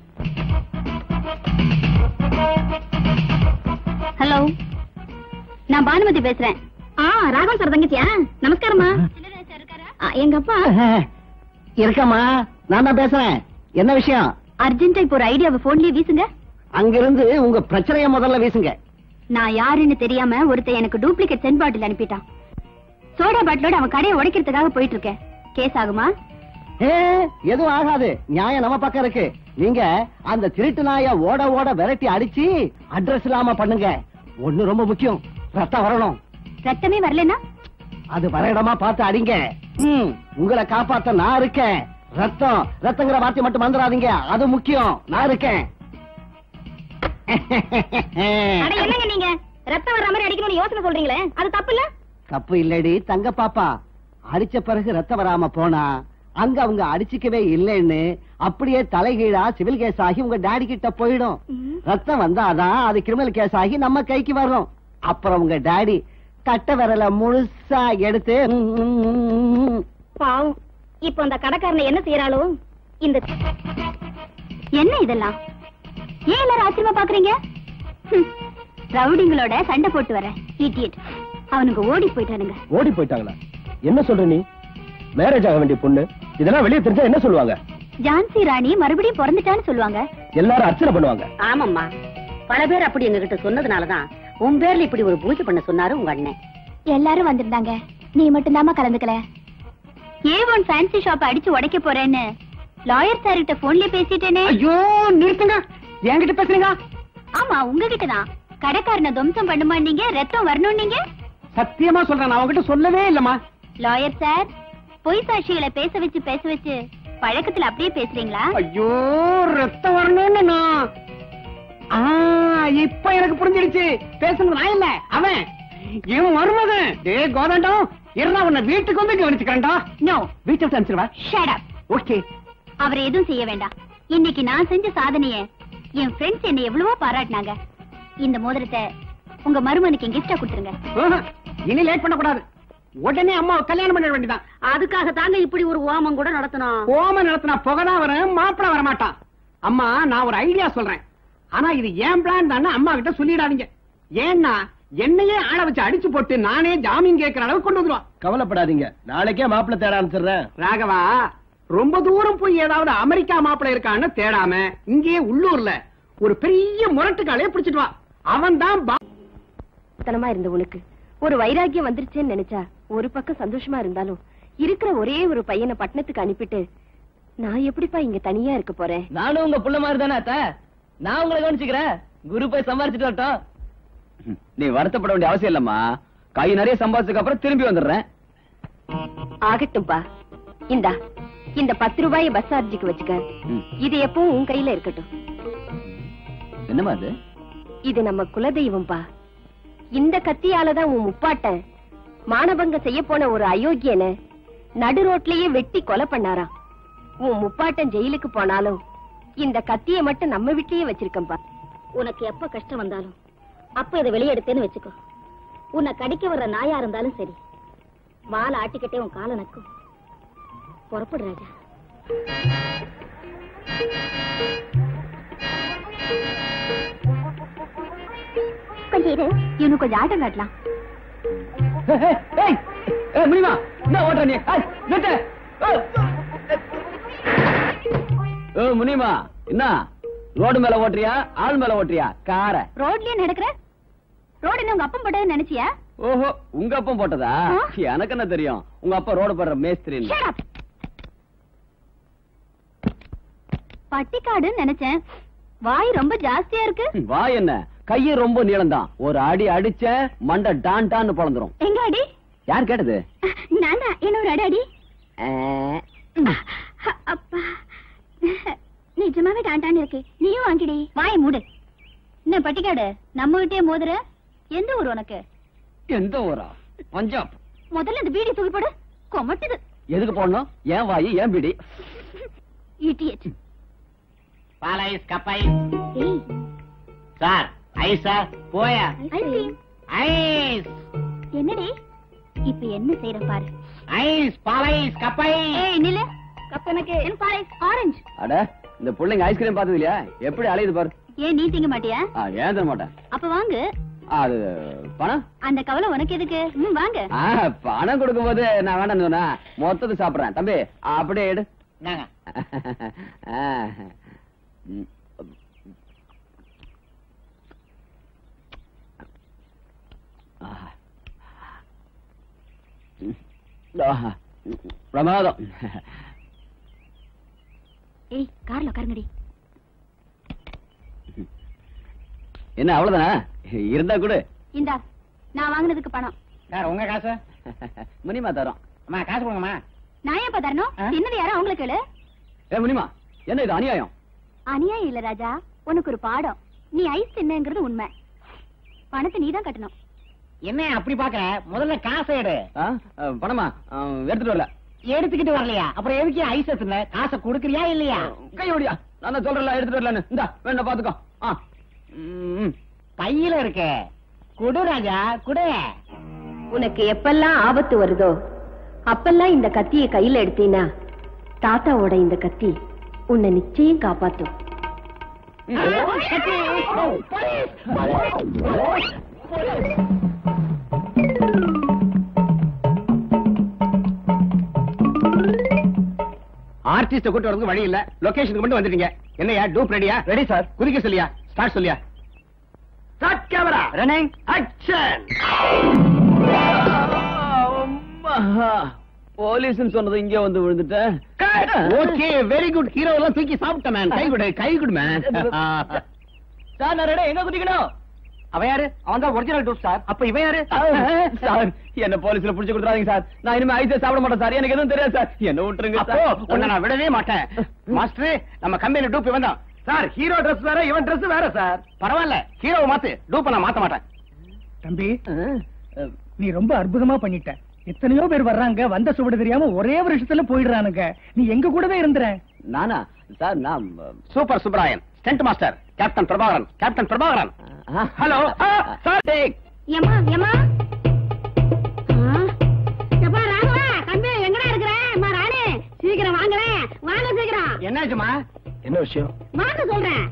Hello நான் பானுமதி பேசுறேன் ஆ Raghavan sir தங்கச்சியா நமஸ்காரமா ஆ, எங்க அப்பா இருக்கம்மா நான் தான் பேசுறேன் என்ன விஷயம் அர்ஜென்டா இப்போ ஒரு ஐடியாவை போன்லயே வீசுங்க அங்கிருந்து உங்க பிரச்சனைய முதல்ல வீசுங்க நான் யாருன்னு தெரியாம ஒருத்தன் எனக்கு டூப்ளிகேட் சென்ட் பாட்டில் அனுப்பிட்டான் சோடா பாட்டிலோட அவன் கடையை உடைக்கிறதுக்காக போயிட்டு இருக்கேன் கேஸ் ஆகுமா ஏ எதுவும் ஆகாது நியாயம் நம்ம பக்கம் இருக்கு நீங்க அந்த திருட்டு நாய ஓட ஓட விரட்டி அடிச்சு அட்ரஸ் இல்லாம பண்ணுங்க ஒண்ணு ரொம்ப முக்கியம் ரத்தம் வரணும் ரத்தமே வரலனா அது வர இடமா பார்த்து அடிங்க ம், உங்களை காப்பாத்த நான் இருக்கேன் ரத்தம் ரத்தங்கிற வார்த்தை மட்டும் மறந்துடாதீங்க அது முக்கியம் நான் இருக்கேன் அட என்னங்க நீங்க ரத்தம் வர்ற மாதிரி அடிக்கணும்னு யோசனை சொல்றீங்களே அது தப்பு இல்ல தப்பு இல்லடி தங்க பாப்பா அடிச்ச பிறகு ரத்தம் வராம போனா அங்க அவங்க அடிச்சுக்கவே இல்லைன்னு அப்படியே தலைகீழா சிவில் கேஸ் ஆகி உங்க டாடி கிட்ட போயிடும் ரத்தம் வந்தாதான் அது கிரிமினல் கேஸ் ஆகி நம்ம கைக்கு வரும் அப்புறம் உங்க டாடி கட்ட விரல முழுசா எடுத்து ம், ம், ம், ம். பாவம் இப்போ அந்த கடைக்காரனை என்ன செய்யறாளோ இந்த என்ன இதெல்லாம் ஏன் எல்லாரும் ஆச்சரியமா பாக்குறீங்க ஹம், ரவுடிங்களோட சண்டை போட்டு வரேன் இடியட் அவனுங்க ஓடி போயிட்டானுங்க ஓடி போயிட்டாங்களா என்ன சொல்ற நீ மேரேஜ் ஆக வேண்டிய பொண்ணு இதெல்லாம் வெளியே தெரிஞ்சா என்ன சொல்லுவாங்க ஜான்சி ராணி மறுபடியும் பிறந்துட்டான்னு சொல்லுவாங்க எல்லாரும் அர்ச்சனை பண்ணுவாங்க ஆமாம்மா பல பேர் அப்படி எங்ககிட்ட சொன்னதுனாலதான் உன் பேர்ல இப்படி ஒரு பூஜை பண்ண சொன்னாரு உங்க அண்ணன் எல்லாரும் வந்திருந்தாங்க நீ மட்டும்தாம்மா கலந்துக்கல ஏ ஒன் ஃபேன்சி ஷாப் அடிச்சு உடைக்க போறேன்னு லாயர் சார் கிட்ட போன்ல பேசிட்டேனே ஐயோ நிறுத்துங்க என்கிட்ட பேசுறீங்க ஆமா உங்ககிட்ட தான் கடைக்காரனை துவம்சம் பண்ணுமா நீங்க ரத்தம் வரணும் நீங்க சத்தியமா சொல்றேன் நான் உங்ககிட்ட சொல்லவே இல்லம்மா லாயர் சார் பொய் சாட்சிகளை பேச வச்சு பேச வச்சு பழக்கத்துல அப்படியே பேசுறீங்களா ஐயோ ரத்தம் வரணும்னு நான் ஆ, இப்ப எனக்கு புரிஞ்சிடுச்சு பேசுனது நான் இல்ல அவன் இவன் மருமகன் டே கோதண்டம் இருந்தா உன்னை வீட்டுக்கு வந்து கவனிச்சுக்கிறேன்டா நோ வீட்டுக்கு அனுப்பிச்சிருவா ஷட் அப் ஓகே அவரை எதுவும் செய்ய வேண்டாம் இன்னைக்கு நான் செஞ்ச சாதனைய என் ஃப்ரெண்ட்ஸ் என்னை எவ்வளவோ பாராட்டினாங்க இந்த மோதிரத்தை உங்க மருமனுக்கு கிஃப்டா கொடுத்துருங்க இனி லேட் பண்ணக்கூடாது உடனே அம்மா கல்யாணம் பண்ண வேண்டியதான் அதுக்காக தாங்க இப்படி ஒரு ஓமம் கூட நடத்தணும் கோம நடத்தினா புகதான் வரும் மாப்பிள வர மாட்டான் அம்மா நான் ஒரு ஐடியா சொல்றேன் ஆனா இது ஏன் பிளான் தானே அம்மா கிட்ட சொல்லிடாதீங்க ஏன்னா என்னையே ஆள வச்சு அடிச்சு போட்டு நானே ஜாமீன் கேட்கிற அளவுக்கு கொண்டு வந்துருவான் கவலைப்படாதீங்க நாளைக்கே மாப்பிள்ளை தேட ஆரம்பிச்சிடுறேன் ராகவா ரொம்ப தூரம் போய் ஏதாவது அமெரிக்கா மாப்பிள இருக்கான்னு தேடாம இங்கேயே உள்ளூர்ல ஒரு பெரிய முரட்டுக்காலையே பிடிச்சிட்டு வா அவன் தான் தனமா இருந்த உனக்கு ஒரு வைராக்கியம் வந்துருச்சேன்னு நினைச்சா ஒரு பக்கம் சந்தோஷமா இருந்தாலும் இருக்கிற ஒரே ஒரு பையனை பட்டணத்துக்கு அனுப்பிட்டு நான் எப்படிப்பா இங்க தனியா இருக்க போறேன் நானும் உங்க புள்ள மாதிரி தானே அத்த நான் உங்களை கவனிச்சுக்கிறேன் குரு போய் சம்பாரிச்சிட்டு வரட்டும் நீ வருத்தப்பட வேண்டிய அவசியம் இல்லம்மா கை நிறைய சம்பாதிச்சதுக்கு அப்புறம் திரும்பி வந்துடுறேன் ஆகட்டும்பா இந்தா இந்த பத்து ரூபாய பஸ் சார்ஜுக்கு வச்சுக்க ம். இது எப்பவும் உன் கையில இருக்கட்டும் என்னம்மா அது இது நம்ம குலதெய்வம்பா இந்த கத்தியால தான் உன் முப்பாட்டன் மானபங்க செய்ய போன ஒரு அயோக்கியனை நடு ரோட்லயே வெட்டி கொலை பண்ணாராம் உன் முப்பாட்டன் ஜெயிலுக்கு போனாலும் இந்த கத்திய மட்டும் நம்ம வீட்லயே வச்சிருக்கம்பா உனக்கு எப்ப கஷ்டம் வந்தாலும் அப்ப இதை வெளியே எடுத்தேன்னு வச்சுக்கோ உன்னை கடிக்க வர்ற நாயா இருந்தாலும் சரி வாழை ஆட்டிக்கிட்டே உன் காலை நக்கும் புறப்படு ராஜா கொஞ்சம் இரு இன்னும் கொஞ்சம் ஆட்டம் காட்டலாம் முடியுமா என்ன ஓட்டுற நீ ஏய், நிறுத்து. ஏய். ஏய், முனியுமா என்ன ரோடு மேல ஓட்டுறியா ஆள் மேல ஓட்டுறியா கார ரோட்லயே நடக்கிற ரோடு என்ன உங்க அப்பம் போட்டதுன்னு நினைச்சியா ஓஹோ உங்க அப்பம் போட்டதா ஆ? எனக்கு என்ன தெரியும் உங்க அப்பா ரோடு போடுற மேஸ்திரி Shut up. பட்டிக்காடுன்னு நினைச்சேன் வாய் ரொம்ப ஜாஸ்தியா இருக்கு வா என்ன கையே ரொம்ப நீளம்தான் ஒரு அடி அடிச்ச மண்டை டான் டான்னு பொழந்துரும் எங்க அடி யார் கேட்டது நான் தான் என்ன ஒரு அடி அடி ஆ, அப்பா நிஜமாவே டாண்டான்னு இருக்கு நீயும் வாங்கிடி வாய மூடு என்ன பட்டிக்காடு நம்ம கிட்டே மோதுற எந்த ஊர் உனக்கு எந்த ஊரா பஞ்சாப் முதல்ல இந்த பீடி தூக்கி போடு கொமட்டுது எதுக்கு போடணும் ஏன் வாயி ஏன் பிடி இடியட் பால் ஐஸ் கப் ஏய் சார் ஐஸா போயா ஐஸ்கிரீம் ஐஸ் என்னடி இப்ப என்ன செய்யற பாரு ஐஸ் பால் ஐஸ் கப் ஏய் நில்லு கப் எனக்கு என்ன பாரு ஆரஞ்சு அட இந்த பிள்ளைங்க ஐஸ்கிரீம் பார்த்தது இல்லையா எப்படி அலையுது பாரு ஏன் நீ திங்க மாட்டியா ஆ, ஏன் தர மாட்டேன் அப்ப வாங்கு ஆ, அது பணம் அந்த கவலை உனக்கு எதுக்கு ம் வாங்க ஆ, பணம் கொடுக்கும்போது நான் வேண்டாம்னு சொன்னா மொத்தத்தை சாப்பிடுறேன் தம்பி அப்படியே எடு நாங்க ஆ. ம். ஆஹா. ம். ஆஹா. பிரமாதம் ஏய் கார்ல உட்காருங்கடி என்ன அவ்வளவுதானா இருந்தா கூட இந்தா நான் வாங்குனதுக்கு பணம் சார் உங்க காசு முனிமா தரோம் அம்மா காசு கொடுங்கம்மா நான் ஏன் தரணும் ஆ? சின்னது யாரோ அவங்களுக்கு கேளு ஏ முனிமா என்ன இது அநியாயம் அநியாயம் இல்ல ராஜா உனக்கு ஒரு பாடம் நீ ஐஸ் தின்னங்கிறது உண்மை பணத்தை நீ தான் கட்டணும் என்ன அப்படி பாக்குற முதல்ல காசை எடு ஆ? ஆ, பணமா ஆ, எடுத்துட்டு வரல எடுத்துக்கிட்டு வரலையா அப்புறம் எதுக்கு ஐஸ் எத்துன காசை கொடுக்கறியா இல்லையா கையோடியா நான் தான் சொல்றேன்ல எடுத்துட்டு வரலன்னு இந்தா வேண்டாம் பாத்துக்கோ ஆ ம், பையில இருக்க குடு ராஜா குடு உனக்கு எப்பெல்லாம் ஆபத்து வருதோ அப்பெல்லாம் இந்த கத்தியை கையில எடுத்தீனா தாத்தாவோட இந்த கத்தி உன்னை நிச்சயம் காப்பாத்தும் ஆர்டிஸ்ட கூட்டு வரதுக்கு வழி இல்ல லொகேஷனுக்கு மட்டும் வந்துட்டீங்க என்னையா டூப் ரெடியா ரெடி சார் குதிக்க சொல்லியா ஸ்டார்ட் சொல்லியா ஸ்டார்ட் கேமரா ரன்னிங் ஆக்ஷன் அம்மா. போலீஸ்னு சொன்னது இங்க வந்து விழுந்துட்டேன் ஓகே வெரி குட் ஹீரோ எல்லாம் தூக்கி சாப்பிட்ட மேன் கை குடு கை குடு மேன் சார் நான் ரெடி எங்க குதிக்கணும் அவன் யாரு அவன் தான் ஒரிஜினல் டூப் சார் அப்ப இவன் யாரு சார் என்ன போலீஸ்ல புடிச்சு கொடுத்துறாதீங்க சார் நான் இனிமே ஐஸே சாப்பிட மாட்டேன் சார் எனக்கு எதுவும் தெரியாது சார் என்ன விட்டுருங்க அப்போ உன்னை நான் விடவே மாட்டேன் மாஸ்டர் நம்ம கம்பெனி டூப் இவன் தான் சார் ஹீரோ Dress வேற இவன் Dress வேற சார் பரவாயில்ல ஹீரோவை மாத்து டூப்பை நான் மாத்த மாட்டேன் தம்பி நீ ரொம்ப அற்புதமா பண்ணிட்ட எத்தனையோ பேர் வர்றாங்க வந்த சுவடு தெரியாம ஒரே வருஷத்துல போயிடுறானுங்க நீ எங்க கூடவே இருந்துற நானா சார் நான் super Subbarayan stunt master captain Prabhakaran captain Prabhakaran hello sir take ஏமா ஏமா எப்பா ராகவா தம்பி எங்கடா இருக்கிற அம்மா ராணி சீக்கிரம் வாங்குறேன் வாங்க சீக்கிரம் என்னாச்சுமா என்ன விஷயம் வாங்க சொல்றேன்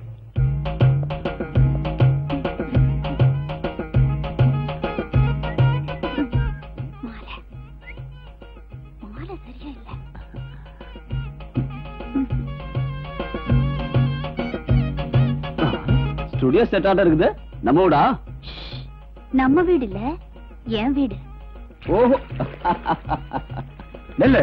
மாலை மாலை சரியா இல்ல ஸ்டுடியோ செட் ஆட்ட இருக்குது நம்ம வீடா நம்ம வீடு இல்ல என் வீடு ஓஹோ நெல்லு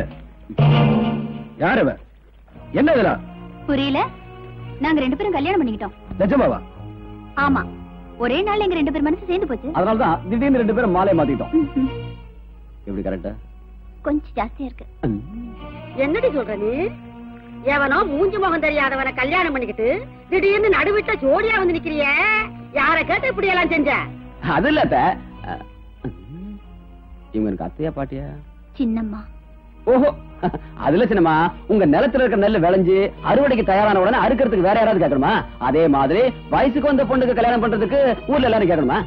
யார் இவன் என்ன இதெல்லாம் புரியல நாங்க ரெண்டு பேரும் கல்யாணம் பண்ணிக்கிட்டோம் நிஜமாவா ஆமா ஒரே நாள் எங்க ரெண்டு பேர் மனசு சேர்ந்து போச்சு அதனாலதான் திடீர்னு ரெண்டு பேரும் மாலையை மாத்திட்டோம் ம்ஹும். எப்படி கரெக்டா கொஞ்சம் ஜாஸ்தியா இருக்கு என்னடி சொல்ற நீ எவனோ மூஞ்சி முகம் தெரியாதவனை கல்யாணம் பண்ணிக்கிட்டு திடீர்னு நடுவிட்ட ஜோடியா வந்து நிக்கிறியே யார கேட்டு இப்படி எல்லாம் செஞ்ச அது இல்ல அத்தை. அஹ், இவங்க எனக்கு அத்தையா பாட்டியா சின்னம்மா ஓஹோ அதுல சின்னமா உங்க நிலத்துல இருக்கிற நெல்லு விளைஞ்சு அறுவடைக்கு தயாரான உடனே அறுக்கிறதுக்கு வேற யாராவது கேட்கணுமா அதே மாதிரி வயசுக்கு வந்த பொண்ணுக்கு கல்யாணம் பண்றதுக்கு ஊர்ல எல்லாரும் கேட்கணுமா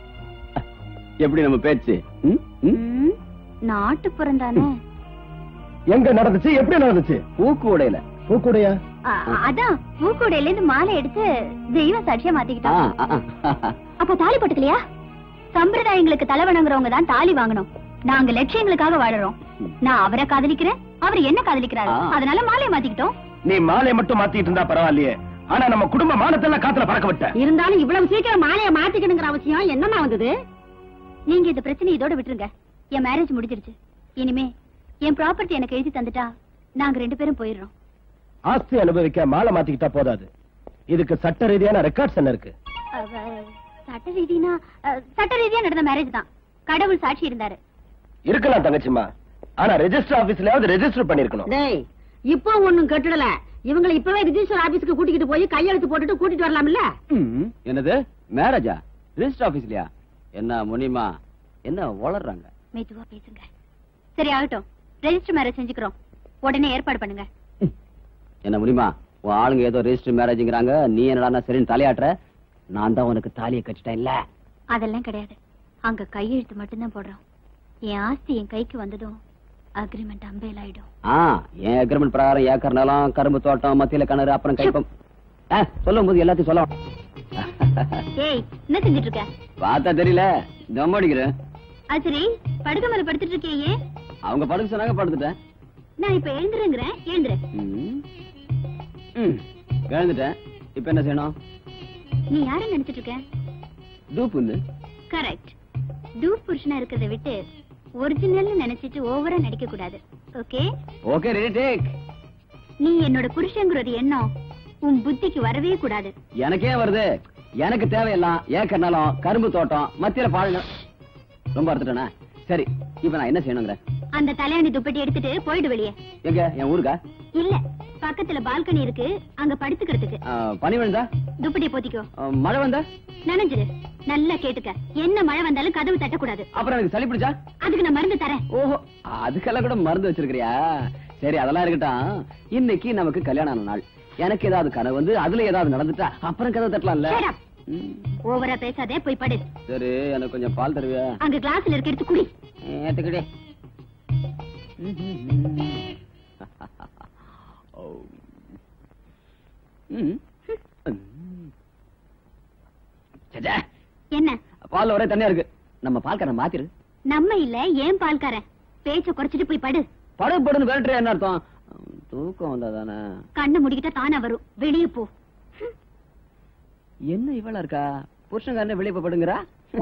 எப்படி நம்ம பேச்சு ம்? ம்? ம், நாட்டுப்புறம் தானே எங்க நடந்துச்சு எப்படி நடந்துச்சு பூக்கு உடையில பூக்குடையா அ- அதான் பூக்கூடையில இருந்து மாலை எடுத்து தெய்வ சாட்சியா ஆ, மாத்திக்கிட்டோம் ஆ, ஆ. அப்ப தாலி போட்டுக்கலையா சம்பிரதாயங்களுக்கு தலை வணங்குறவங்க தான் தாலி வாங்கணும் நாங்க லட்சியங்களுக்காக வாழறோம் நான் அவரை காதலிக்கிறேன் அவர் என்ன காதலிக்கிறாரு ஆ. அதனால மாலையை மாத்திக்கிட்டோம் நீ மாலை மட்டும் மாத்திட்டு இருந்தா பரவாயில்லையே ஆனா நம்ம குடும்ப மானத்தெல்லாம் காத்துல பறக்க விட்ட இருந்தாலும் இவ்வளவு சீக்கிரம் மாலைய மாத்திக்கணுங்கிற அவசியம் என்னமா வந்தது நீங்க இந்த பிரச்சனை இதோட விட்டுருங்க என் மேரேஜ் முடிஞ்சிருச்சு இனிமே என் ப்ராப்பர்ட்டி எனக்கு எழுதி தந்துட்டா நாங்க ரெண்டு பேரும் போயிடுறோம் ஆஸ்தி அனுபவிக்க மாலை மாத்திக்கிட்டா போதாது இதுக்கு சட்ட ரீதியான ரெக்கார்ட்ஸ் என்ன இருக்கு அவ, சட்ட ரீதினா அ, சட்ட ரீதியா நடந்த மேரேஜ் தான் கடவுள் சாட்சி இருந்தாரு இருக்கலாம் தங்கச்சிம்மா ஆனா ரெஜிஸ்டர் ஆபீஸ்லயாவது ரெஜிஸ்டர் பண்ணிருக்கணும் டேய் இப்போ ஒண்ணும் கட்டுடல இவங்களை இப்பவே ரிஜிஸ்டர் ஆபீஸ்க்கு கூட்டிக்கிட்டு போய் கையெழுத்து போட்டுட்டு கூட்டிட்டு வரலாம்ல ம், என்னது மேரேஜா ரிஜிஸ்டர் ஆபீஸ்லயா என்ன முனிமா என்ன வளர்றாங்க மெதுவா பேசுங்க சரி ஆகட்டும் ரெஜிஸ்டர் மேரேஜ் செஞ்சுக்கிறோம் உடனே ஏற்பாடு பண்ணுங்க என்ன முடியுமா உன் ஆளுங்க ஏதோ ரெஜிஸ்டர் மேரேஜ்ங்கிறாங்க நீ என்னடா சரின்னு தலையாட்டுற நான் தான் உனக்கு தாலியை கட்டிட்டேன் இல்ல அதெல்லாம் கிடையாது அங்க கையெழுத்து மட்டும்தான் போடுறோம் என் ஆஸ்தி என் கைக்கு வந்ததும் அக்ரிமெண்ட் அம்பேல் ஆயிடும் ஆ என் அக்ரிமெண்ட் பிரகாரம் ஏக்கர் நிலம் கரும்பு தோட்டம் மத்தியில கிணறு அப்புறம் கைப்பம் ஆ, சொல்லும் போது எல்லாத்தையும் சொல்ல ஏய் என்ன செஞ்சுட்டு இருக்க பார்த்தா தெரியல தம் அடிக்கிறேன் அது சரி படுக்க மேல படுத்துட்டு இருக்கே ஏன் அவங்க படுக்க சொன்னாங்க படுத்துட்டேன் நான் இப்ப எழுந்துருங்கிறேன் எழுந்துரு ம். ம். எழுந்துட்டேன் இப்ப என்ன செய்யணும் நீ யாரை நினைச்சிட்டு இருக்க டூப் வந்து கரெக்ட் டூப் புருஷனா இருக்கிறத விட்டு ஒரிஜினல் நினைச்சிட்டு ஓவரா நடிக்க கூடாது ஓகே ஓகே ரெடி டேக் நீ என்னோட புருஷங்கிறது எண்ணம் உன் புத்திக்கு வரவே கூடாது எனக்கே வருது எனக்கு தேவையெல்லாம் ஏக்கர் நிலம் கரும்பு தோட்டம் மத்தியில பாருங்க ரொம்ப அறுத்துட்டேனா சரி இப்ப நான் என்ன செய்யணுங்கிற அந்த தலையாணி துப்பட்டி எடுத்துட்டு போயிடு வெளியே எங்க என் ஊருக்கா இல்ல பக்கத்துல பால்கனி இருக்கு அங்க படுத்துக்கிறதுக்கு ஆ, பனி விழுந்தா துப்பட்டியை போத்திக்கோ ஆ, மழை வந்தா நனைஞ்சிரு நல்லா கேட்டுக்க என்ன மழை வந்தாலும் கதவு தட்டக்கூடாது அப்புறம் எனக்கு சளி பிடிச்சா அதுக்கு நான் மருந்து தரேன் ஓஹோ அதுக்கெல்லாம் கூட மருந்து வச்சிருக்கிறியா சரி அதெல்லாம் இருக்கட்டும் இன்னைக்கு நமக்கு கல்யாணம் நாள் எனக்கு ஏதாவது கனவு வந்து அதுல ஏதாவது நடந்துட்டா அப்புறம் கதை தட்டலாம்ல Shut up. ம். ஓவரா பேசாதே போய் படு சரி எனக்கு கொஞ்சம் பால் தருவியா அங்க கிளாஸ்ல இருக்க எடுத்து குடி ஏத்துக்கிட்டே ஓ. ம். ச்சே, என்ன பால்ல ஒரே தண்ணியா இருக்கு நம்ம பால்காரன் மாத்திரு நம்ம இல்ல ஏன் பால்காரன் பேச்ச குறைச்சிட்டு போய் படு படு படுன்னு விரட்டுற என்ன அர்த்தம் தூக்கம் வந்தா தானே கண்ணை முடிக்கிட்டா தானா வரும் வெளியே போ என்ன இவளா இருக்கா புருஷங்காரனே வெளியே போய் படுங்கிறா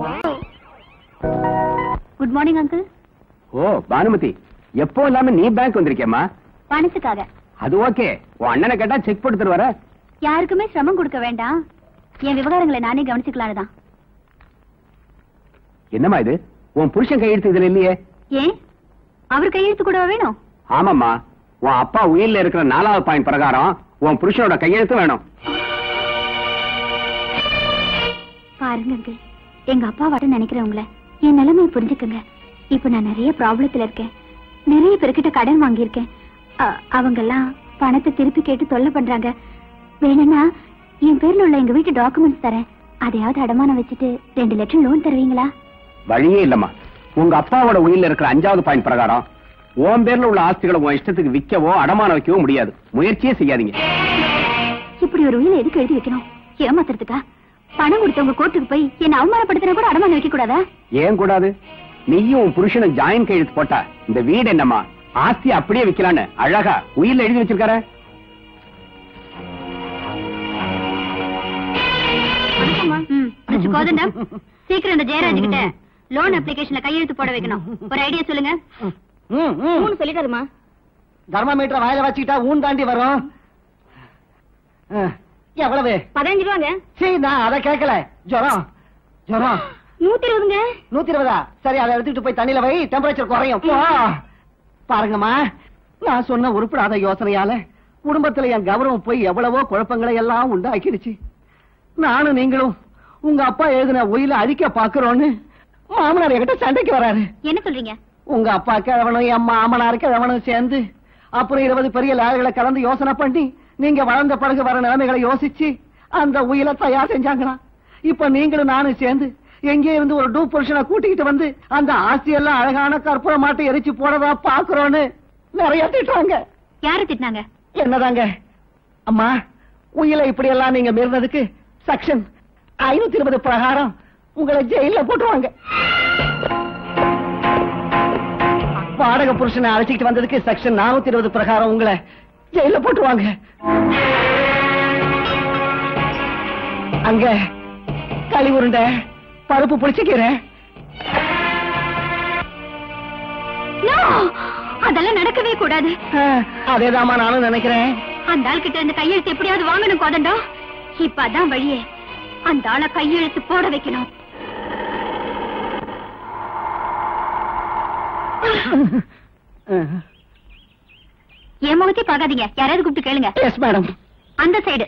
குட் மார்னிங் அங்கிள் ஓ பானுமதி எப்போ இல்லாம நீ பேங்க் வந்திருக்கேம்மா பணத்துக்காக அது ஓகே உன் அண்ணனை கேட்டா செக் போட்டு தருவார யாருக்குமே சிரமம் கொடுக்க வேண்டாம் என் விவகாரங்களை நானே கவனிச்சுக்கலான்னு தான் என்னம்மா இது உன் புருஷன் கையெழுத்து இதுல இல்லையே ஏன் அவர் கையெழுத்து கூட வேணும் ஆமாம்மா உன் அப்பா உயிர்ல இருக்கிற நாலாவது பாயிண்ட் பிரகாரம் உன் புருஷனோட கையெழுத்து வேணும் பாருங்க uncle. எங்க அப்பா வாட்ட நினைக்கிறவங்கள என் நிலைமையை புரிஞ்சுக்குங்க இப்ப நான் நிறைய ப்ராப்ளத்துல இருக்கேன் நிறைய பேர்கிட்ட கடன் வாங்கியிருக்கேன் அவங்க எல்லாம் பணத்தை திருப்பி கேட்டு தொல்லை பண்றாங்க வேணும்னா என் பேர்ல உள்ள எங்க வீட்டு டாக்குமெண்ட்ஸ் தரேன் அதையாவது அடமானம் வச்சுட்டு ரெண்டு லட்சம் லோன் தருவீங்களா வழியே இல்லம்மா உங்க அப்பாவோட உயிர்ல இருக்கிற அஞ்சாவது பாயிண்ட் பிரகாரம் உன் பேர்ல உள்ள ஆஸ்திகளை உன் இஷ்டத்துக்கு விற்கவோ அடமானம் வைக்கவோ முடியாது முயற்சியே செய்யாதீங்க இப்படி ஒரு உயிரை எதுக்கு எழுதி வைக்கணும் ஏமாத்துறதுக்கா பணம் கொடுத்தவங்க கோர்ட்டுக்கு போய் என்ன அவமானப்படுத்தினா கூட அடமானம் வைக்க கூடாதா ஏன் கூடாது நீயும் உன் புருஷனும் ஜாயின் கையெழுத்து போட்டா இந்த வீடு என்னம்மா ஆஸ்தி அப்படியே விக்கலான்னு அழகா உயிர்ல எழுதி வச்சிருக்காரு ம், மிஸ்டர் கோதண்டம் சீக்கிரம் இந்த ஜெயராஜ் கிட்ட லோன் அப்ளிகேஷன்ல கையெழுத்து போட வைக்கணும் ஒரு ஐடியா சொல்லுங்க ம், ம். மூணு சொல்லிட்டாருமா தர்மாமீட்டர் வாயில வச்சுக்கிட்டா ஊன் தாண்டி வரும் ஆ, எவ்வளவு பதினஞ்சு ரூபாங்க சரி நான் அதை கேட்கல ஜுரம் ஜுரம் நூத்தி இருபதுங்க நூத்தி இருபதா சரி அதை எடுத்துட்டு போய் தண்ணியில வை டெம்பரேச்சர் குறையும் போ. பாருங்கம்மா நான் சொன்ன உருப்படாத யோசனையால குடும்பத்துல என் கௌரவம் போய் எவ்வளவோ குழப்பங்களை எல்லாம் உண்டாக்கிடுச்சு நானும் நீங்களும் உங்க அப்பா எழுதின ஒயில அழிக்க பாக்குறோன்னு மாமனார் என்கிட்ட சண்டைக்கு வராரு என்ன சொல்றீங்க உங்க அப்பா கிழவனும் என் மாமனார் கிழவனும் சேர்ந்து அப்புறம் இருபது பெரிய லேயர்களை கலந்து யோசனை பண்ணி நீங்க வளர்ந்த பிறகு வர நிலைமைகளை யோசிச்சு அந்த உயிலை தயார் செஞ்சாங்களாம் இப்ப நீங்களும் நானும் சேர்ந்து எங்கே இருந்து ஒரு டூ புருஷனை கூட்டிக்கிட்டு வந்து அந்த ஆஸ்தி எல்லாம் அழகான கற்பூர மாட்டை எரிச்சு போடவா பாக்குறோன்னு நிறைய திட்டுறாங்க யாரு திட்டினாங்க என்னதாங்க அம்மா உயிலை இப்படி எல்லாம் நீங்க மீறினதுக்கு செக்ஷன் ஐநூத்தி இருபது பிரகாரம் உங்களை ஜெயில போட்டுருவாங்க வாடகை புருஷனை அழைச்சிட்டு வந்ததுக்கு செக்ஷன் நானூத்தி இருபது பிரகாரம் உங்களை ஜெயில போட்டுருவாங்க அங்க களி உருண்டை பருப்பு புடிச்சுக்கிறேன் No! அதெல்லாம் நடக்கவே கூடாது அதேதாம்மா நானும் நினைக்கிறேன் அந்த ஆள் கிட்ட இருந்து கையெழுத்து எப்படியாவது வாங்கணும் கோதண்டம் இப்ப அதான் வழியே அந்த ஆளை கையெழுத்து போட வைக்கணும் என் முகத்தை பார்க்காதீங்க யாராவது கூப்பிட்டு கேளுங்க எஸ் மேடம் அந்த சைடு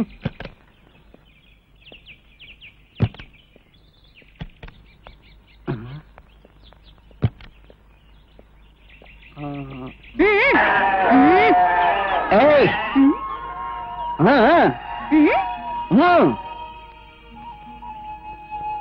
ஏய் ஆ, ஆ. ம்.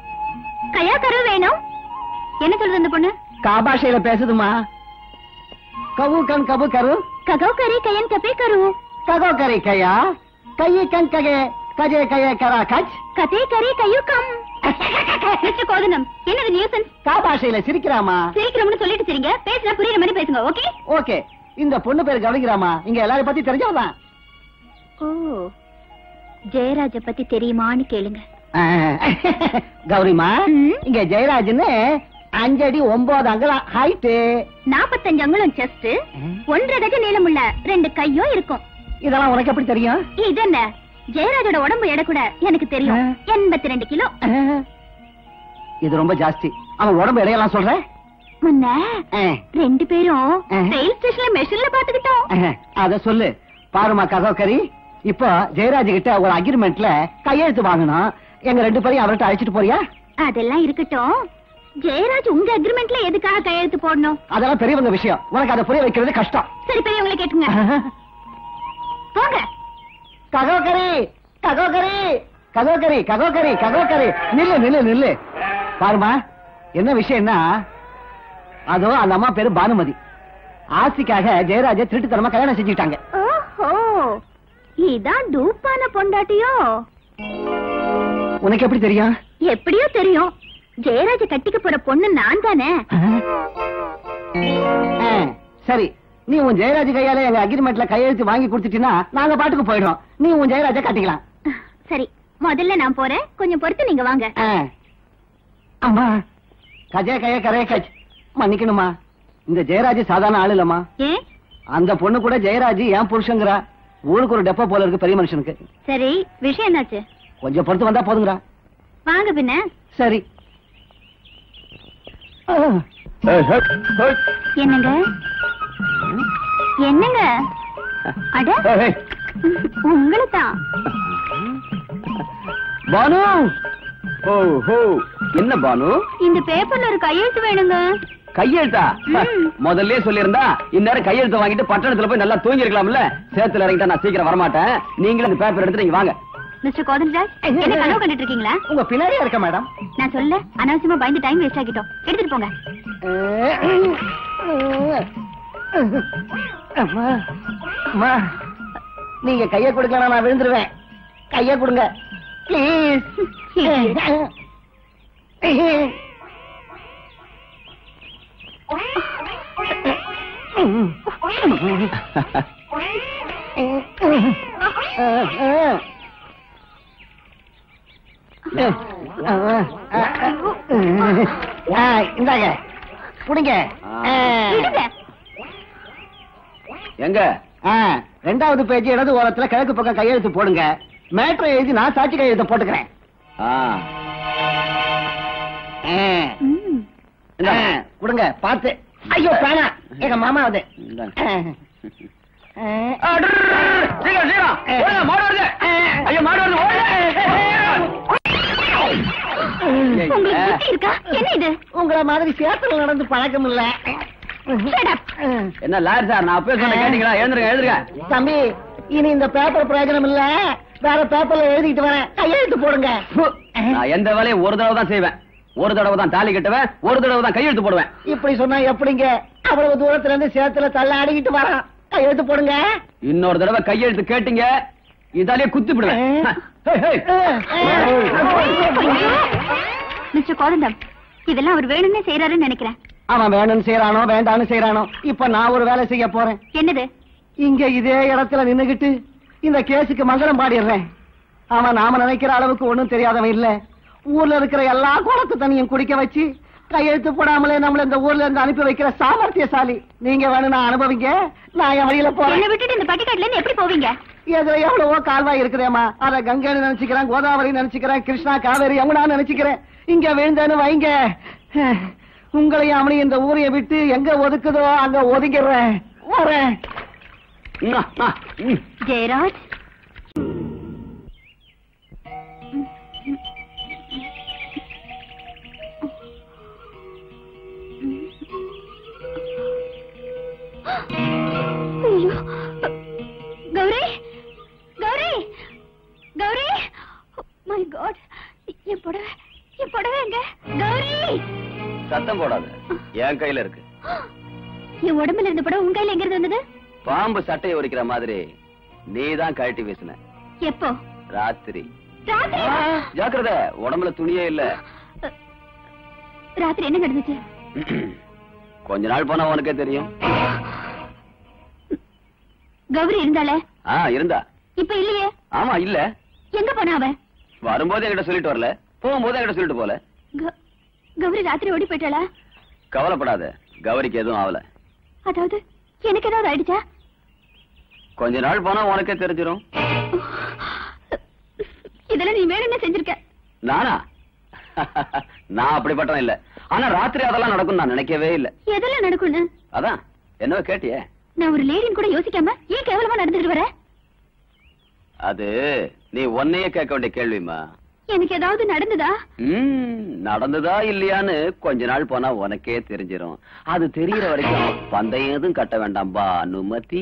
கையா கரு வேணும் என்ன சொல்றது அந்த பொண்ணு காபாஷையில பேசுதுமா கவு கண் கபு கரு ககோ கரி கையன் கபே கரு ககோ கரை கையா கையை கண் ககே கஜே கைய கரா கச் கதே கரி கையு கம் மிஸ்டர் கோதனம் என்னது நியூசன்ஸ் கா பாஷையில சிரிக்கிறாமா சிரிக்கிறோம்னு சொல்லிட்டு சரிங்க பேசினா புரியுற மாதிரி பேசுங்க ஓகே ஓகே இந்த பொண்ணு பேர் கவனிக்கிறாமா இங்க எல்லாரையும் பத்தி தெரிஞ்சவதான் ஓ ஜெயராஜ பத்தி தெரியுமான்னு கேளுங்க கௌரிமா ம். இங்க ஜெயராஜ்னு அஞ்சடி ஒன்பது அங்கலம் ஹைட்டு நாப்பத்தஞ்சு அங்குலம் செஸ்ட் ஒன்றரை கஜ நீளமுள்ள ரெண்டு கையும் இருக்கும் இதெல்லாம் உனக்கு எப்படி தெரியும் இது என்ன ஜெயராஜோட உடம்பு எடை கூட எனக்கு தெரியும் ஆ. எண்பத்தி ரெண்டு கிலோ இது ரொம்ப ஜாஸ்தி அவன் உடம்பு இடையெல்லாம் சொல்ற முன்ன ஆ, ரெண்டு பேரும் ஆ. ரயில் ஸ்டேஷன்ல மெஷின்ல பாத்துக்கிட்டோம் ஆ, அத சொல்லு பாருமா கதோக்கரி இப்போ ஜெயராஜ் கிட்ட ஒரு அக்ரிமெண்ட்ல கையெழுத்து வாங்கணும் எங்க ரெண்டு பேரையும் அவர்கிட்ட அழைச்சிட்டு போறியா அதெல்லாம் இருக்கட்டும் ஜெயராஜ் உங்க அக்ரிமெண்ட்ல எதுக்காக கையெழுத்து போடணும் அதெல்லாம் பெரியவங்க விஷயம் உனக்கு அதை புரிய வைக்கிறது கஷ்டம் சரி பெரியவங்களை கேட்டுங்க போங்க ககோக்கரி ககோக்கரி ககோக்கரி ககோக்கரி ககோக்கரி நில்லு நில்லு நில்லு பாருமா என்ன விஷயம்னா அதோ அந்த அம்மா பேரு பானுமதி ஆசிக்காக ஜெயராஜ திருட்டுத்தனமா கல்யாணம் செஞ்சுட்டாங்க ஓஹோ இதான் டூப்பான பொண்டாட்டியோ உனக்கு எப்படி தெரியும் எப்படியோ தெரியும் ஜெயராஜ கட்டிக்க போற பொண்ணு நான் தானே ஆ, சரி நீ உன் ஜெயராஜ் கையால எங்க அக்ரிமெண்ட்ல கையெழுத்து வாங்கி கொடுத்துட்டீங்கன்னா நாங்க பாட்டுக்கு போயிடுறோம் நீ உன் ஜெயராஜ கட்டிக்கலாம் சரி முதல்ல நான் போறேன் கொஞ்சம் பொறுத்து நீங்க வாங்க ஆ. அம்மா கஜே கய கரே கஜ் மன்னிக்கணுமா இந்த ஜெயராஜ் சாதாரண ஆள் இல்லம்மா ஏன் அந்த பொண்ணு கூட ஜெயராஜ் ஏன் புருஷங்கிறா ஊருக்கு ஒரு டெப்போ போல இருக்கு பெரிய மனுஷனுக்கு சரி விஷயம் என்னாச்சு கொஞ்சம் பொறுத்து வந்தா போதுங்கடா வாங்க பின்ன சரி ஆ. என்னங்க என்னங்க அட உங்களை தான் பானு ஓ ஹோ என்ன பானு இந்த பேப்பர்ல ஒரு கையெழுத்து வேணுங்க கையெழுத்தா ம். முதல்ல சொல்லியிருந்தா இந்நேரம் கையெழுத்து வாங்கிட்டு பட்டணத்துல போய் நல்லா தூங்கி இருக்கலாம்ல சேத்துல இறங்கிட்டா நான் சீக்கிரம் வரமாட்டேன் நீங்களும் இந்த பேப்பர் எடுத்து நீங்க வாங்க மிஸ்டர் கோதன்ராஜ் என்ன கனவு கண்டுட்டு இருக்கீங்களா உங்க பின்னாடியே இருக்க மேடம் நான் சொல்ல அனாவசியமா பயந்து டைம் வேஸ்ட் ஆகிட்டோம் எடுத்துட்டு போங்க அம்மா அம்மா நீங்க கைய கொடுக்கலாம் நான் விழுந்துருவேன் கைய கொடுங்க இந்தாங்க குடிங்க விடுங்க. எங்க ஆ, ரெண்டாவது பேஜ் இடது ஓரத்துல கிழக்கு பக்கம் கையெழுத்து போடுங்க மேட்ரை எழுதி நான் சாட்சி கையெழுத்து போட்டுக்கிறேன் ஆ. ஆ, ம். ஆ, கொடுங்க பார்த்து ஐயோ பேனா எங்க மாமா அது இந்தாங்க. ஆ, ஆ, டு, டு, டு, டு, சீக்கிரம் சீக்கிரம் ஓடுங்க, மாடு வருது ஐயோ மாடு வருது உங்களுக்கு ஓடுங்க. புத்தி இருக்கா என்ன இது உங்கள மாதிரி சேத்துல நடந்து பழக்கம் இல்ல Shut up. என்ன லாயர் சார் நான் அப்பவே சொன்ன கேட்டீங்களா எழுந்துருங்க எழுந்துருங்க தம்பி இனி இந்த பேப்பர் பிரயோஜனம் இல்ல வேற பேப்பர்ல எழுதிட்டு வரேன் கையெழுத்து போடுங்க நான் எந்த வேலையும் ஒரு தடவை தான் செய்வேன் ஒரு தடவை தான் தாலி கட்டுவேன் ஒரு தடவை தான் கையெழுத்து போடுவேன் இப்படி சொன்னா எப்படிங்க அவ்வளவு தூரத்துல இருந்து சேத்துல தள்ள அடிக்கிட்டு வரான் கையெழுத்து போடுங்க இன்னொரு தடவை கையெழுத்து கேட்டீங்க இதாலே குத்தி விடுவேன் ஹே, ஹே. மிஸ்டர் கோதண்டம் இதெல்லாம் அவர் வேணும்னே செய்யறாருன்னு நினைக்கிறேன் அவன் வேணும்னு செய்யறானோ வேண்டாம்னு செய்யறானோ இப்ப நான் ஒரு வேலை செய்ய போறேன் என்னது இங்க இதே இடத்துல நின்னுகிட்டு இந்த கேஸுக்கு மங்களம் பாடிடுறேன் அவன் நாம நினைக்கிற அளவுக்கு ஒண்ணும் தெரியாதவன் இல்ல ஊர்ல இருக்கிற எல்லா குளத்து தண்ணியும் குடிக்க வச்சு கையெழுத்து போடாமலே நம்மள இந்த ஊர்ல இருந்து அனுப்பி வைக்கிற சாமர்த்தியசாலி நீங்க வேணும்னா அனுபவிங்க நான் என் வழியில போறேன் என்ன விட்டுட்டு இந்த பட்டிக்காட்டுல இருந்து எப்படி போவீங்க இதுல எவ்வளவோ கால்வாய் இருக்குதேமா அத கங்கைன்னு நினைச்சுக்கிறேன் கோதாவரி நினைச்சுக்கிறேன் கிருஷ்ணா காவேரி யமுனா நினைச்சுக்கிறேன் இங்க விழுந்தேன்னு வைங்க உங்களையும் அவனையும் இந்த ஊரைய விட்டு எங்க ஒதுக்குதோ அங்க ஒதுங்கிடுறேன் வரேன் ம்மா, ம்மா, ம். ஜெயராஜ் ஐயோ கௌரி கௌரி கௌரி மை காட் என் புடவை என் புடவை எங்க கௌரி சத்தம் போடாத என் கையில இருக்கு என் உடம்புல இருந்த படம் உங்க கையில எங்க இருந்து வந்தது பாம்பு சட்டையை உரிக்கிற மாதிரி நீதான் கழட்டி வீசின எப்போ ராத்திரி ராத்திரி ஜாக்கிரத உடம்புல துணியே இல்ல ராத்திரி என்ன நடந்துச்சு கொஞ்ச நாள் போனா உனக்கே தெரியும் கௌரி இருந்தாளே ஆ இருந்தா இப்ப இல்லையே ஆமா இல்ல எங்க போனா அவ வரும்போது என்கிட்ட சொல்லிட்டு வரல போகும்போது என்கிட்ட சொல்லிட்டு போல க- கௌரி ராத்திரி ஓடி போயிட்டாளா கவலைப்படாத கௌரிக்கு எதுவும் ஆகல அதாவது எனக்கு ஏதாவது ஆயிடுச்சா கொஞ்ச நாள் போனா உனக்கே தெரிஞ்சிரும் இதெல்லாம் நீ வேணும்னு செஞ்சிருக்க நானா நான் அப்படிப்பட்டவன் இல்ல ஆனா ராத்திரி அதெல்லாம் நடக்கும் நான் நினைக்கவே இல்ல எதெல்லாம் நடக்கும்னு அதான் என்னவோ கேட்டியே நான் ஒரு லேடின்னு கூட யோசிக்காம ஏன் கேவலமா நடந்துட்டு வர அது நீ உன்னையே கேட்க வேண்டிய கேள்விமா எனக்கு ஏதாவது நடந்ததா ம், நடந்ததா இல்லையான்னு கொஞ்ச நாள் போனா உனக்கே தெரிஞ்சிரும் அது தெரியற வரைக்கும் பந்தயம் எதுவும் கட்ட வேண்டாம்பா அனுமதி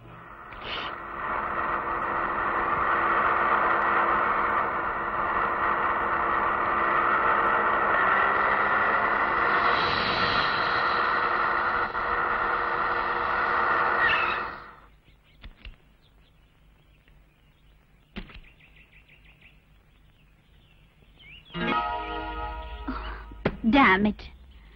Damn it.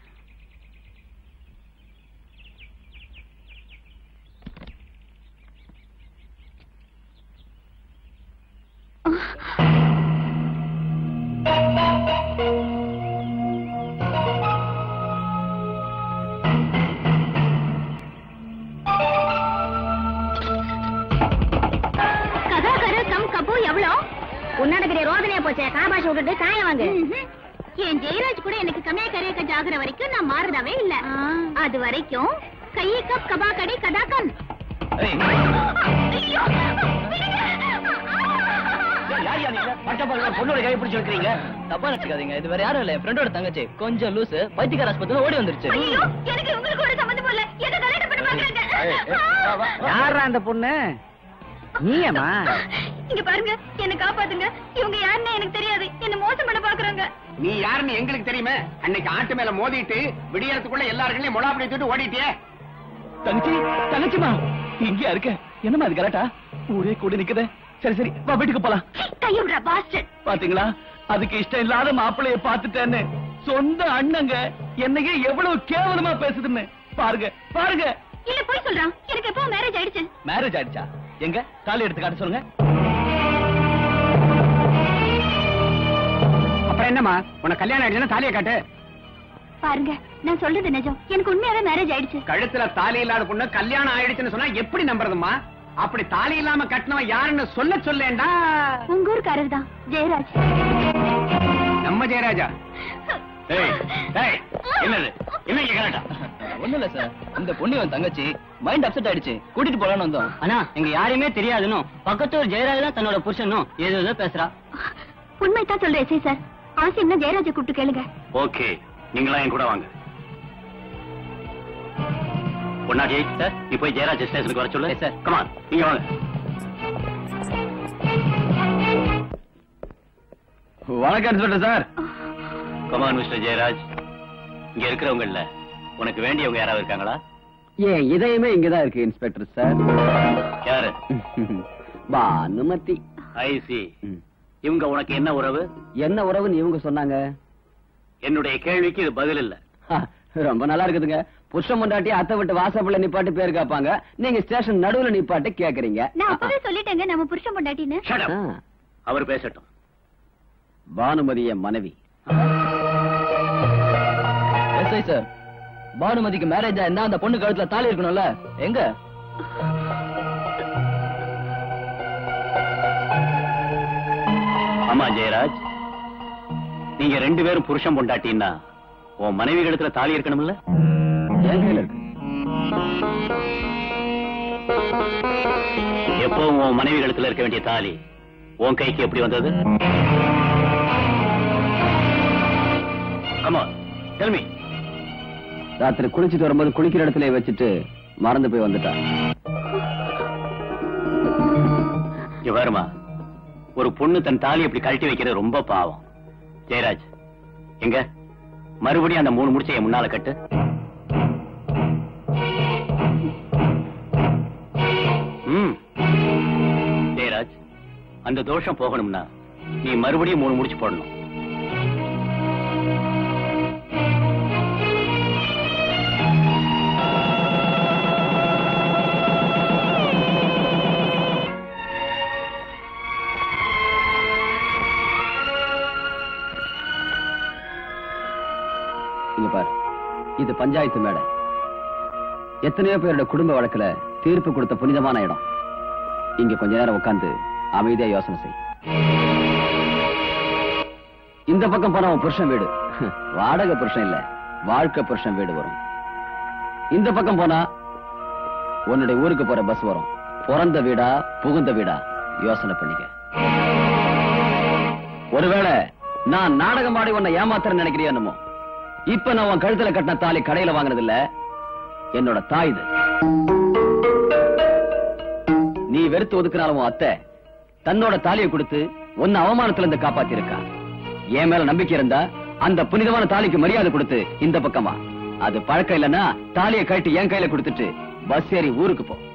கதாகரு கம் கபு எவ்வளோ உன்னடக்கிற ரோதனையா போச்சே காபாஷ் விட்டுட்டு காய வாங்கு ம்ஹும். என் ஜெயராஜ் கூட எனக்கு கம்மியா கரையக்க ஜாகிற வரைக்கும் நான் மாறுதவே இல்ல அது வரைக்கும் கையை கப் கபா கடி கதாக்கம் ஐயோ பொண்ணோட கை பிடிச்சு வைக்கிறீங்க தப்பா நினைச்சுக்காதீங்க இது வேற யாரும் இல்ல ஃப்ரெண்டோட தங்கச்சி கொஞ்சம் லூசு பைத்தியக்கார ஆஸ்பத்திரி ஓடி வந்துருச்சு ஐயோ எனக்கு உங்களுக்கு ஒரு சம்மந்தம் இல்ல எதை கல்யாணம் பண்ண பாக்குறாங்க யாரா அந்த பொண்ணு நீயம்மா இங்க பாருங்க என்ன காப்பாத்துங்க இவங்க யாருன்னு எனக்கு தெரியாது என்ன மோசம் பண்ண பாக்குறாங்க நீ யாருன்னு எங்களுக்கு தெரியுமே அன்னைக்கு ஆட்டு மேல மோதிட்டு விடியறதுக்குள்ள எல்லாருக்கும் மொழா பிடித்துட்டு ஓடிட்டியே தங்கச்சி தங்கச்சிமா இங்கயா இருக்க என்னமா அது கரெக்டா ஊரே கூட நிக்குதே சரி சரி வா வீட்டுக்கு போலாம் கையுடா பாஸ்டர் பாத்தீங்களா அதுக்கு இஷ்டம் இல்லாத மாப்பிளைய பாத்துட்டேன்னு சொந்த அண்ணங்க என்னையே எவ்வளவு கேவலமா பேசுதுன்னு பாருங்க பாருங்க இல்ல போய் சொல்றான் எனக்கு எப்போ மேரேஜ் ஆயிடுச்சு மேரேஜ் ஆயிடுச்சா எங்க தாலி எடுத்து காட்ட சொல்லுங்க அப்புறம் என்னம்மா உனக்கு கல்யாணம் ஆயிடுச்சுன்னா தாலியை காட்டு பாருங்க நான் சொல்றது நிஜம் எனக்கு உண்மையாவே மேரேஜ் ஆயிடுச்சு கழுத்துல தாலி இல்லாத பொண்ணு கல்யாணம் ஆயிடுச்சுன்னு சொன்னா எப்படி நம்புறதுமா அப்படி தாலி இல்லாம கட்டினவன் யாருன்னு சொல்ல சொல்லேண்டா உங்க ஊருக்காரர் தான் ஜெயராஜ் நம்ம ஜெயராஜா ஏய், ஏய், என்னது என்ன இங்க கரெக்டா ஒண்ணும் இல்ல சார் இந்த பொண்ணு என் தங்கச்சி மைண்ட் அப்செட் ஆயிடுச்சு கூட்டிட்டு போலான்னு வந்தோம் அண்ணா எங்க யாரையுமே தெரியாதுன்னு பக்கத்து ஒரு ஜெயராஜ் தான் தன்னோட புருஷனும் ஏதோ ஏதோ பேசுறா உண்மைதான் சொல்றேன் எஸ்ஐ சார் அவசியம்னா ஜெயராஜை கூப்பிட்டு கேளுங்க ஓகே நீங்களா என் கூட வாங்க பொன்னாடி சார் நீ போய் ஜெயராஜ் ஸ்டேஷனுக்கு வர சொல்லு சார் கமான் நீங்க வாங்க வணக்கம் inspector sir come on mister Jayaraj இங்க இருக்கிறவங்கல்ல உனக்கு வேண்டியவங்க யாராவது இருக்காங்களா ஏன் இதயமே இங்கதான் இருக்கு இன்ஸ்பெக்டர் சார் யாரு பானுமதி ஐசி இவங்க உனக்கு என்ன உறவு என்ன உறவுன்னு இவங்க சொன்னாங்க என்னுடைய கேள்விக்கு இது பதில் இல்ல ஹா, ரொம்ப நல்லா இருக்குதுங்க புருஷன் முண்டாட்டி அத்தை விட்டு வாசப்பள்ள நிப்பாட்டி பேர் கேட்பாங்க நீங்க ஸ்டேஷன் நடுவுல நிப்பாட்டி கேக்குறீங்க நான் அப்பவே சொல்லிட்டேங்க நம்ம புருஷன் பொண்டாட்டின்னு Shut up. ஆ, அவர் பேசட்டும் பானுமதி என் மனைவி எஸ்ஐ சார் பானுமதிக்கு மேரேஜ் ஆயிருந்தா அந்த பொண்ணு கழுத்துல தாலி இருக்கணும்ல எங்க ஆமா ஜெயராஜ் நீங்க ரெண்டு பேரும் புருஷன் பொண்டாட்டின்னா உன் மனைவி கழுத்துல தாலி இருக்கணும்ல என் கையில இருக்கு எப்பவும் உன் மனைவி கழுத்துல இருக்க வேண்டிய தாலி உன் கைக்கு எப்படி வந்தது கமா டெல் மீ ராத்திரி குளிச்சிட்டு வரும்போது குளிக்கிற இடத்துல வச்சுட்டு மறந்து போய் வந்துட்டான் இங்க பாருமா ஒரு பொண்ணு தன் தாலி அப்படி கழட்டி வைக்கிறது ரொம்ப பாவம் ஜெயராஜ் எங்க மறுபடியும் அந்த மூணு முடிச்ச என் முன்னால கட்டு அந்த தோஷம் போகணும்னா நீ மறுபடியும் மூணு முடிச்சு போடணும் இங்க பாரு இது பஞ்சாயத்து மேடை எத்தனையோ பேரோட குடும்ப வழக்குல தீர்ப்பு கொடுத்த புனிதமான இடம் இங்க கொஞ்ச நேரம் உட்கார்ந்து அமைதியா யோசனை செய் இந்த பக்கம் போனா உன் புருஷன் வீடு வாடகை புருஷன் இல்ல வாழ்க்கை புருஷன் வீடு வரும் இந்த பக்கம் போனா உன்னுடைய ஊருக்கு போற பஸ் வரும் பிறந்த வீடா புகுந்த வீடா யோசனை பண்ணிக்க ஒருவேளை நான் நாடகம் ஆடி உன்னை ஏமாத்துறேன்னு நினைக்கிறியா என்னமோ இப்ப நான் உன் கழுத்துல கட்டின தாலி கடையில வாங்கினது இல்ல என்னோட தாய் இது நீ வெறுத்து ஒதுக்குனாலும் உன் அத்தை தன்னோட தாலியை கொடுத்து உன்னை அவமானத்துல இருந்து காப்பாத்தி இருக்கா என் மேல நம்பிக்கை இருந்தா அந்த புனிதமான தாலிக்கு மரியாதை கொடுத்து இந்த பக்கமா அது பழக்கம் இல்லைன்னா தாலியை கழட்டி என் கையில கொடுத்துட்டு பஸ் ஏறி ஊருக்கு போ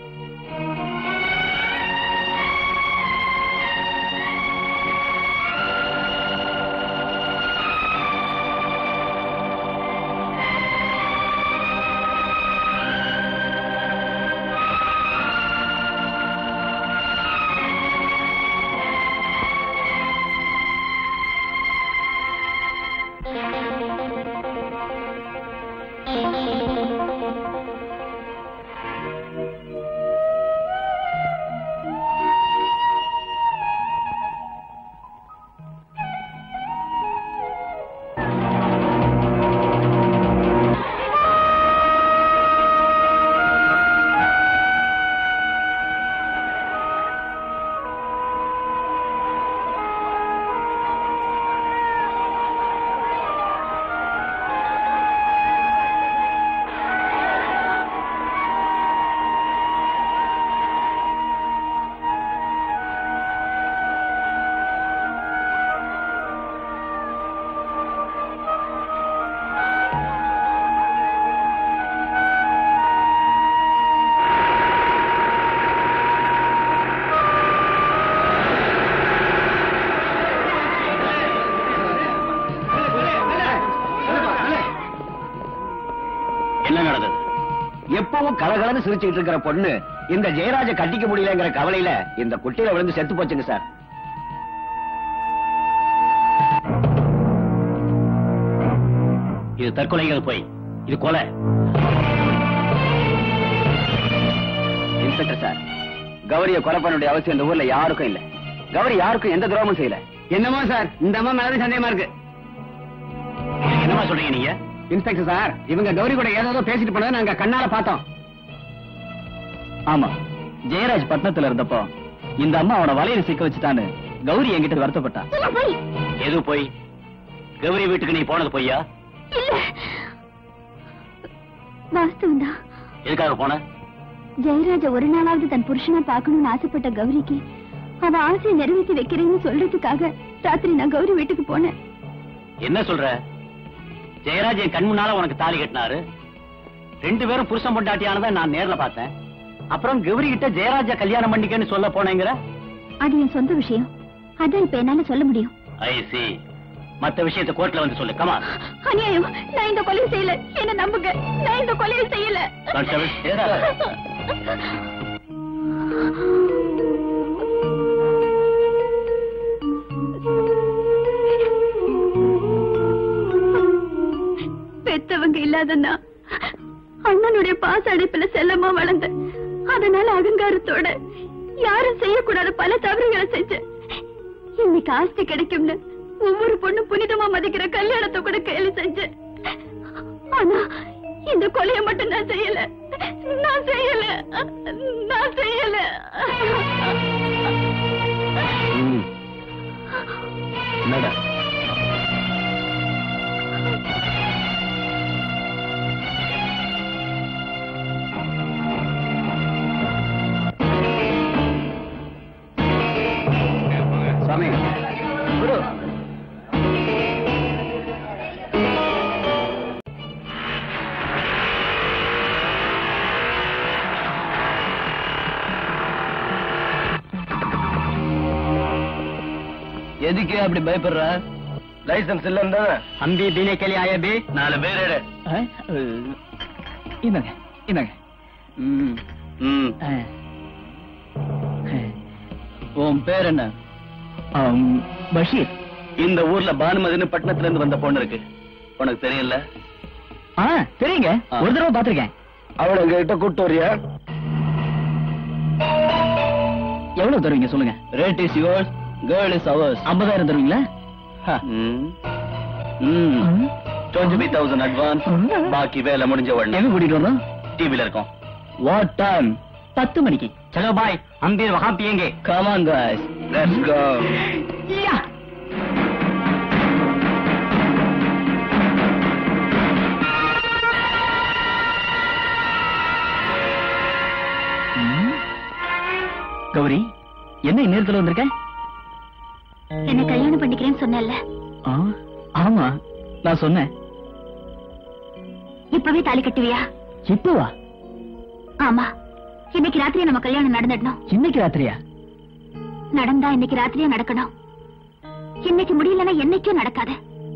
என்ன நடந்தது எப்பவும் கலகலன்னு சிரிச்சுட்டு இருக்கிற பொண்ணு இந்த ஜெயராஜ கட்டிக்க முடியலங்கிற கவலையில இந்த குட்டியில விழுந்து செத்து போச்சுங்க சார் இது தற்கொலைகள் போய் இது கொலை இன்ஸ்பெக்டர் சார் கௌரிய கொலை பண்ண வேண்டிய அவசியம் இந்த ஊர்ல யாருக்கும் இல்ல கௌரி யாருக்கும் எந்த துரோகமும் செய்யல என்னமோ சார் இந்த அம்மா மேலதான் சந்தேகமா இருக்கு என்னமா சொல்றீங்க நீங்க இன்ஸ்பெக்டர் சார் இவங்க கௌரி கூட ஏதோ பேசிட்டு போனதை நாங்க கண்ணால பார்த்தோம் ஆமா ஜெயராஜ் பட்டணத்துல இருந்தப்போ இந்த அம்மா அவன வலையில சிக்க வச்சுட்டான்னு கௌரி என்கிட்ட வருத்தப்பட்டா எல்லாம் போய் எது போய் கௌரி வீட்டுக்கு நீ போனது பொய்யா இல்ல வாஸ்தவம் தான் எதுக்காக போன ஜெயராஜ ஒரு நாளாவது தன் புருஷனை பார்க்கணும்னு ஆசைப்பட்ட கௌரிக்கு அவ ஆசையை நிறைவேற்றி வைக்கிறேன்னு சொல்றதுக்காக ராத்திரி நான் கௌரி வீட்டுக்கு போனேன் என்ன சொல்ற ஜெயராஜ் என் கண் முன்னால உனக்கு தாலி கட்டினாரு ரெண்டு பேரும் புருஷன் பொண்டாட்டியானதை நான் நேர்ல பார்த்தேன் அப்புறம் கௌரி கிட்ட ஜெயராஜா கல்யாணம் பண்ணிக்கன்னு சொல்ல போனேங்கிற அது என் சொந்த விஷயம் அதான் இப்ப என்னால சொல்ல முடியும் ஐ சி மத்த விஷயத்தை கோர்ட்ல வந்து சொல்லு கமா அநியாயம் நான் இந்த கொலையை செய்யல என்ன நம்புங்க நான் இந்த கொலையை செய்யல கான்ஸ்டபிள் பெத்தவங்க இல்லாதன்னா அண்ணனுடைய பாச அடைப்புல செல்லமா வளர்ந்த அதனால அகங்காரத்தோட யாரும் செய்யக்கூடாத பல தவறுகளை செஞ்சேன் இன்னைக்கு ஆஸ்தி கிடைக்கும்னு ஒவ்வொரு பொண்ணும் புனிதமா மதிக்கிற கல்யாணத்தை கூட கேலி செஞ்சேன் ஆனா இந்த கொலையை மட்டும் நான் செய்யல நான் செய்யல நான் செய்யல என்னடா சுவாமி குரு எதுக்கு அப்படி பயப்படுற லைசன்ஸ் இல்லன்னா हम भी पीने के लिए आए भी நாலு பேர் எடு. இந்தாங்க இந்தாங்க ம். ம். உன் பேர் என்ன பஷீர் இந்த ஊர்ல பானுமதினு பட்டணத்துல இருந்து வந்த பொண்ணு இருக்கு உனக்கு தெரியல ஆ தெரியுங்க ஆ. ஒரு தடவை பாத்திருக்கேன் அவளை எங்க கிட்ட கூட்டு வரியா எவ்வளவு தருவீங்க சொல்லுங்க rate is yours girl is ours ஐம்பதாயிரம் தருவீங்களா டுவெண்ட்டி ஃபைவ் தௌசண்ட் அட்வான்ஸ் பாக்கி வேலை முடிஞ்ச உடனே எங்க கூட்டிட்டு வரணும் டிவில இருக்கோம் வாட் டைம் பத்து மணிக்கு चलो भाई हम भी वहाँ पियेंगे come on guys let's go Gowri என்ன இந்நேரத்துல வந்திருக்க என்ன கல்யாணம் பண்ணிக்கிறேன்னு சொன்னேன்ல ஆ, ஆமா நான் சொன்னேன் இப்பவே தாலி கட்டுவியா இப்பவா ஆமா இன்னைக்கு ராத்திரியே நம்ம கல்யாணம் நடந்துடணும் இன்னைக்கு ராத்திரியா நடந்தா இன்னைக்கு ராத்திரியே நடக்கணும் இன்னைக்கு முடியலன்னா என்னைக்கும் நடக்காது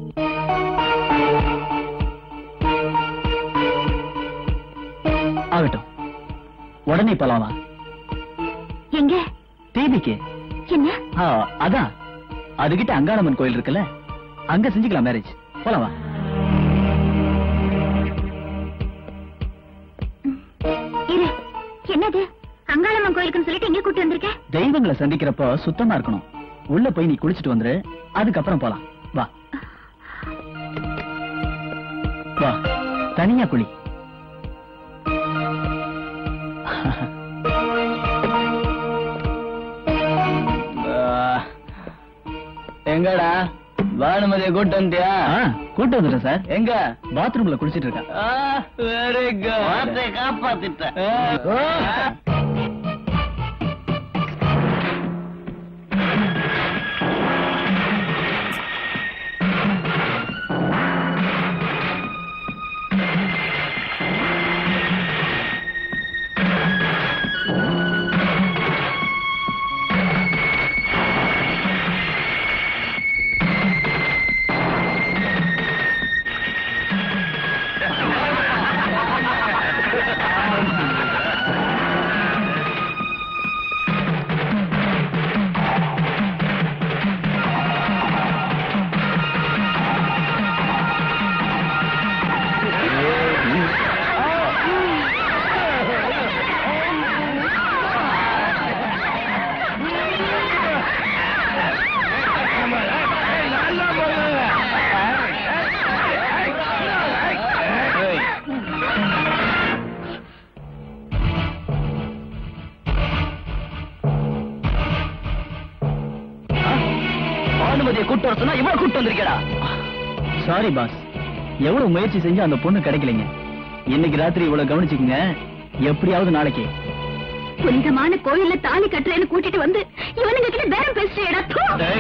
ஆகட்டும் உடனே போலாமா எங்க தேதிக்கு என்ன ஆ, அதான் அதுகிட்ட அங்காளம்மன் கோயில் இருக்குல்ல அங்க செஞ்சுக்கலாம் மேரேஜ் போலாமா இரு என்னது அங்காளம்மன் கோயிலுக்குன்னு சொல்லிட்டு எங்க கூட்டு வந்திருக்க தெய்வங்களை சந்திக்கிறப்போ சுத்தமா இருக்கணும் உள்ள போய் நீ குளிச்சிட்டு வந்துரு அதுக்கப்புறம் போலாம் வா வா தனியா குளி எங்கடா பானுமதியை கூட்டு வந்தியா ஆ, கூட்டு வந்துட்டேன் சார் எங்க பாத்ரூம்ல குளிச்சிட்டு இருக்கா வெரி குட் காப்பாத்திட்டேன் பானுமதியை கூட்டு வர சொன்னா இவ்வளவு கூட்டு வந்திருக்கடா சாரி பாஸ் எவ்வளவு முயற்சி செஞ்சு அந்த பொண்ணு கிடைக்கலைங்க இன்னைக்கு ராத்திரி இவ்வளவு கவனிச்சுக்கங்க எப்படியாவது நாளைக்கு புனிதமான கோயில்ல தாலி கட்டுறேன்னு கூட்டிட்டு வந்து இவனுங்க கிட்ட பேரம் பேசுறேடா